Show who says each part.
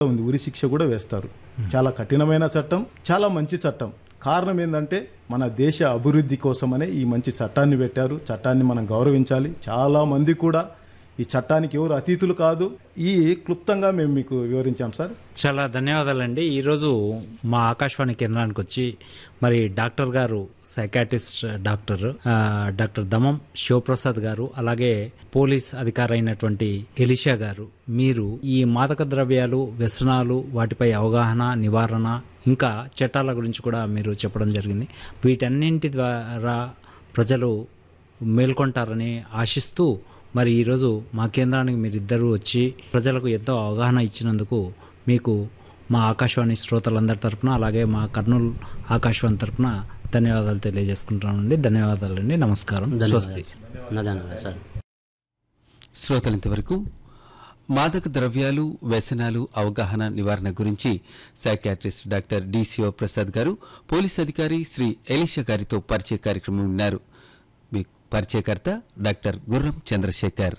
Speaker 1: ఉంది ఉరి శిక్ష కూడా వేస్తారు చాలా కఠినమైన చట్టం చాలా మంచి చట్టం కారణం ఏంటంటే మన దేశ అభివృద్ధి కోసమనే ఈ మంచి చట్టాన్ని పెట్టారు చట్టాన్ని మనం గౌరవించాలి చాలా మంది కూడా ఈ చట్టానికి ఎవరు అతీతులు కాదు ఈ క్లుప్తంగా మేము మీకు వివరించాం సార్
Speaker 2: చాలా ధన్యవాదాలండి ఈరోజు మా ఆకాశవాణి కేంద్రానికి వచ్చి మరి డాక్టర్ గారు సైకాట్రిస్ట్ డాక్టర్ ఆ, డాక్టర్ దమం శివప్రసాద్ గారు అలాగే పోలీస్ అధికారి అయినటువంటి ఎలిషా గారు మీరు ఈ మాదక ద్రవ్యాలు వ్యసనాలు వాటిపై అవగాహన నివారణ ఇంకా చట్టాల గురించి కూడా మీరు చెప్పడం జరిగింది వీటన్నింటి ద్వారా ప్రజలు మేల్కొంటారని ఆశిస్తూ మరి ఈరోజు మా కేంద్రానికి మీరిద్దరూ వచ్చి ప్రజలకు ఎంతో అవగాహన ఇచ్చినందుకు మీకు మా ఆకాశవాణి శ్రోతలందరి తరపున అలాగే మా కర్నూలు ఆకాశవాణి తరపున ధన్యవాదాలు తెలియజేసుకుంటున్నానండి ధన్యవాదాలండి నమస్కారం స్వస్తి
Speaker 3: ధన్యవాదాలు ధన్యవాదాలు సార్
Speaker 4: శ్రోతలింతవరకు మాదక ద్రవ్యాలు వ్యసనాలు అవగాహన నివారణ గురించి సైకాట్రిస్ట్ డాక్టర్ డి శివప్రసాద్ గారు పోలీస్ అధికారి శ్రీ ఎలీషా గారితో పరిచయ కార్యక్రమం విన్నారు మీ పరిచయకర్త డాక్టర్ గుర్రం చంద్రశేఖర్